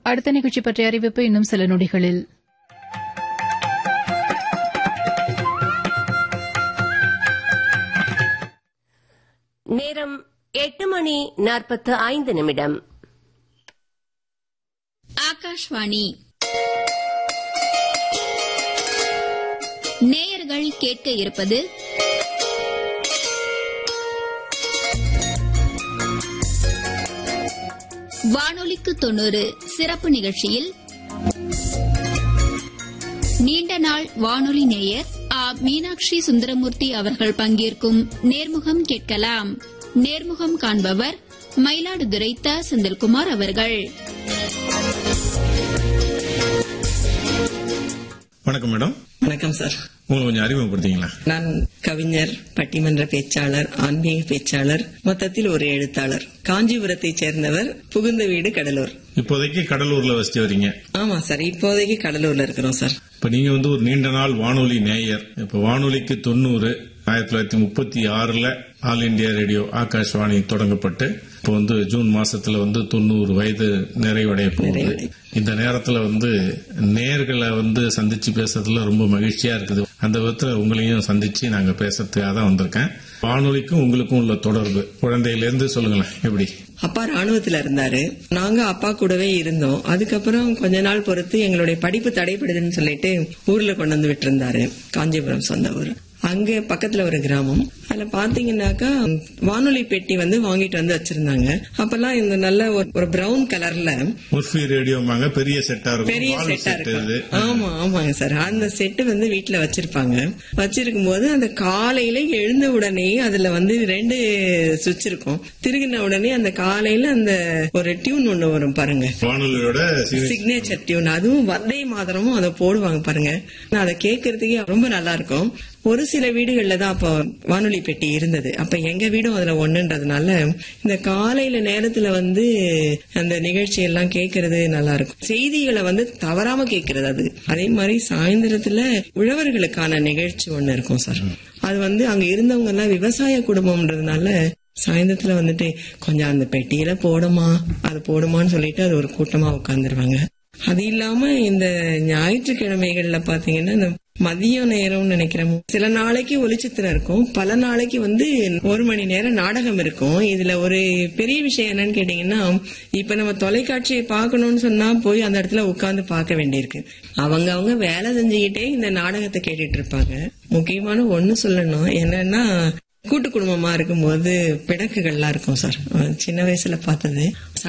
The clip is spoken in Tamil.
அடுத்த நிகழ்ச்சி பற்றிய அறிவிப்பு இன்னும் சில நொடிகளில் நேரம் எட்டு மணி நாற்பத்து ஐந்து நிமிடம் ஆகாஷ்வாணி நேயர்கள் கேட்க இருப்பது வானொலிக்கு தொண்ணூறு சிறப்பு நிகழ்ச்சியில் நீண்ட நாள் வானொலி நேயர் ஆ மீனாட்சி சுந்தரமூர்த்தி அவர்கள் பங்கேற்கும் நேர்முகம் கேட்கலாம் நேர்முகம் காண்பவர் மயிலாடுதுறை த செந்தில்குமார் அவர்கள் வணக்கம் மேடம் வணக்கம் சார் உங்களை கொஞ்சம் அறிமுகப்படுத்திங்களா நான் கவிஞர் பட்டிமன்ற பேச்சாளர் ஆன்மீக பேச்சாளர் மொத்தத்தில் ஒரு எழுத்தாளர் காஞ்சிபுரத்தைச் சேர்ந்தவர் புகுந்த வீடு கடலூர் இப்போதைக்கு கடலூர்ல வசிச்சு வரீங்க ஆமா சார் இப்போதைக்கு கடலூர்ல இருக்கிறோம் சார் இப்ப நீங்க வந்து ஒரு நீண்ட நாள் வானொலி நேயர் இப்ப வானொலிக்கு தொண்ணூறு ஆயிரத்தி தொள்ளாயிரத்தி முப்பத்தி ஆறுல ஆல் இண்டியா ரேடியோ ஆகாஷ்வாணி தொடங்கப்பட்டு இப்போ வந்து ஜூன் மாசத்துல வந்து தொண்ணூறு வயது நிறைவடைய போகுது இந்த நேரத்துல வந்து நேர்களை வந்து சந்திச்சு பேசுறதுல ரொம்ப மகிழ்ச்சியா இருக்குது அந்த விதத்துல உங்களையும் சந்திச்சு நாங்க பேசுறதுக்காக தான் வந்திருக்கேன் வானொலிக்கும் உங்களுக்கும் உள்ள தொடர்பு குழந்தையில இருந்து சொல்லுங்களேன் எப்படி அப்பா ராணுவத்துல இருந்தாரு நாங்க அப்பா கூடவே இருந்தோம் அதுக்கப்புறம் கொஞ்ச நாள் பொறுத்து எங்களுடைய படிப்பு தடைப்படுதுன்னு சொல்லிட்டு ஊர்ல கொண்டு வந்து விட்டிருந்தாரு காஞ்சிபுரம் சொந்த ஊர் அங்க பக்கத்துல ஒரு கிராமம் அதுல பாத்தீங்கன்னாக்கா வானொலி பெட்டி வந்து வாங்கிட்டு வந்து வச்சிருந்தாங்க அப்பெல்லாம் இந்த நல்ல ஒரு- ஒரு பிரவுன் கலர்ல முர்ஃபி ரேடியோமாங்க பெரிய செட்டா இருக்கும் பெரிய வால் செட்டா செட் இது இருக்கும் ஆமா ஆமாங்க சார் அந்த செட்டு வந்து வீட்ல வச்சிருப்பாங்க வச்சிருக்கும் போது அந்த காலையில எழுந்த உடனே அதுல வந்து ரெண்டு சுவிட்ச் இருக்கும் திருகின உடனே அந்த காலையில அந்த ஒரு டியூன் ஒண்ணு வரும் பாருங்க வானொலியோட சீரியஸ் சிக்னேச்சர் டியூன் அதுவும் வந்தே மாதரமும் அதை போடுவாங்க பாருங்க நான் அதை கேட்கறதுக்கே ரொம்ப நல்லா இருக்கும் ஒரு சில வீடுகள்ல தான் அப்போ வானொலி பெட்டி இருந்தது அப்ப எங்க வீடும் அதுல ஒண்ணுன்றதுனால இந்த காலையில நேரத்துல வந்து அந்த நிகழ்ச்சி எல்லாம் கேட்கறது நல்லா இருக்கும் செய்திகளை வந்து தவறாம கேட்கறது அது அதே மாதிரி சாயந்தரத்துல உழவர்களுக்கான நிகழ்ச்சி ஒண்ணு இருக்கும் சார் அது வந்து அங்க இருந்தவங்க எல்லாம் விவசாய குடும்பம்ன்றதுனால சாயந்தரத்துல வந்துட்டு கொஞ்சம் அந்த பெட்டியில போடுமா அது போடுமான்னு சொல்லிட்டு அது ஒரு கூட்டமா உட்காந்துருவாங்க அது இல்லாம இந்த ஞாயிற்றுக்கிழமைகள்ல பாத்தீங்கன்னா இந்த மதிய நேரம்னு நினைக்கிறேன் சில நாளைக்கு ஒளிச்சித்திரம் இருக்கும் பல நாளைக்கு வந்து ஒரு மணி நேரம் நாடகம் இருக்கும் இதுல ஒரு பெரிய விஷயம் என்னன்னு கேட்டீங்கன்னா இப்ப நம்ம தொலைக்காட்சியை பார்க்கணும்னு சொன்னா போய் அந்த இடத்துல உட்கார்ந்து பார்க்க வேண்டியிருக்கு அவங்க அவங்க வேலை செஞ்சுக்கிட்டே இந்த நாடகத்தை கேட்டுட்டு இருப்பாங்க முக்கியமான ஒண்ணு சொல்லணும் என்னன்னா கூட்டு குடும்பமா இருக்கும்போது பிணக்குகள்லாம் இருக்கும் சார் சின்ன வயசுல பார்த்தது